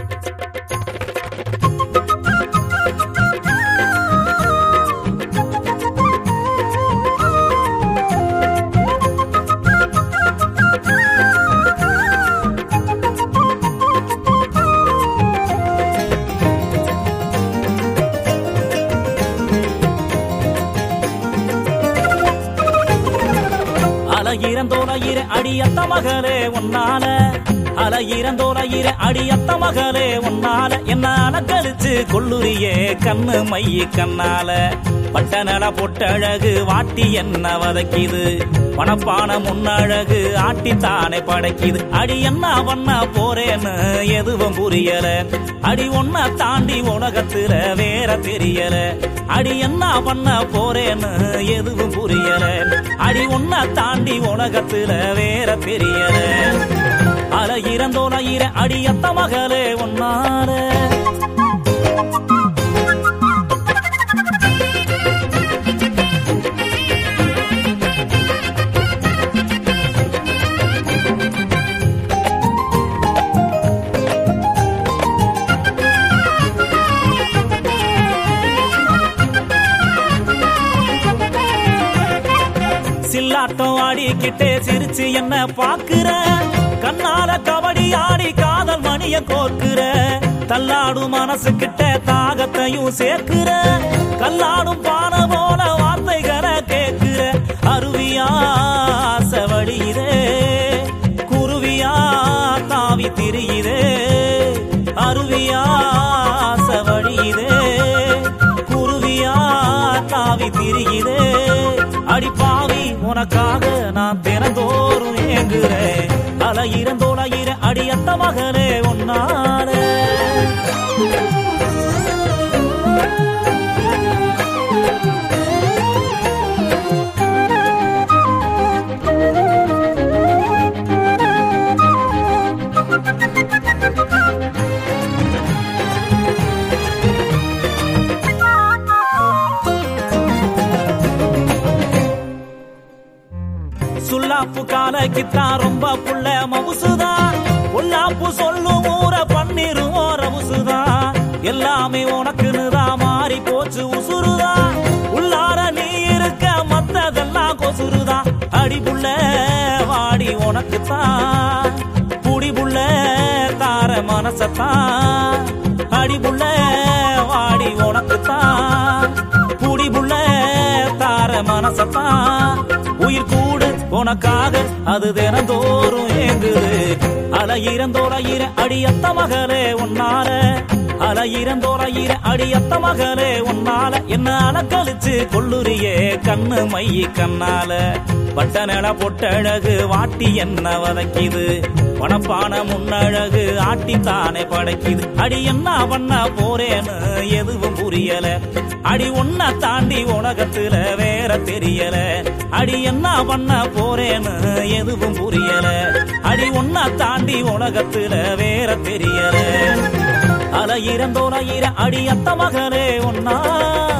அலகிரந்தோலையிர அடியத்த மகளே உன்னால அலகிரந்தோலையிர அடியத்த மகளே உன்னால என்னால கழிச்சு கொள்ளுரியே கண்ணு மைய கண்ணால பட்டநல பொட்டழகு வாட்டி என்ன வதக்கிது பணப்பான முன்னழகு ஆட்டித்தானே படைக்குது அடி என்ன பண்ண போறேன்னு எதுவும் புரியல அடி ஒன்ன தாண்டி உலகத்துல வேற தெரியல அடி என்ன பண்ண போறேன்னு எதுவும் புரியல அடி ஒன்ன தாண்டி உலகத்துல வேற தெரியல அல இறந்தோல இர அடியத்த மகளே ஒன்னால சில்லாட்டம் ஆடிக்கிட்டே சிரிச்சு என்ன பாக்குற கண்ணால கபடி ஆடி காதல் மணிய கோக்குற தள்ளாடும் மனசு கிட்ட தாகத்தையும் சேர்க்கிற கல்லாடும் பானை போல வார்த்தைகளை கேட்கிற அருவியா செவழியுதே குருவியா தாவி திரியுதே அருவியா செவழியுதே குருவியா தாவி திரியுதே அடிப்பாவி உனக்காக நான் தினந்தோறும் ஏங்குறேன் அல இறந்தோல இர அடியத்த மகளே உன்னால சுல்லாப்பு காலக்கித்தான் ரொம்ப புள்ள மவுசுதான் உல்லாப்பு சொல்லும் ஊர பண்ணிருவோம் ரவுசுதான் எல்லாமே உனக்குன்னு தான் மாறி போச்சு உசுருதான் உள்ளார நீ இருக்க மத்ததெல்லாம் கொசுருதான் அடிபுள்ள வாடி உனக்குத்தான் புடிபுள்ள தார மனசத்தான் அடிபுள்ள வாடி உனக்குத்தான் புடிபுள்ள தார மனசத்தான் உயிர் கூடு உனக்காக அது தினந்தோறும் ஏங்குது அல இறந்தோரையிற அடியத்த மகளே உன்னால அல இறந்தோரையிற அடியத்த மகளே உன்னால என்ன அலக்கழிச்சு கொள்ளுரியே கண்ணு மைய கண்ணால பட்டநல பொட்டழகு வாட்டி என்ன வதக்கிது பணப்பான முன்னழகு ஆட்டித்தானே படைக்குது அடி என்ன பண்ண போறேன்னு எதுவும் புரியல அடி ஒன்ன தாண்டி உலகத்துல வேற தெரியல அடி என்ன பண்ண போறேன்னு எதுவும் புரியல அடி ஒன்ன தாண்டி உலகத்துல வேற தெரியல அல இறந்தோல இர அடி அத்த மகளே ஒன்னா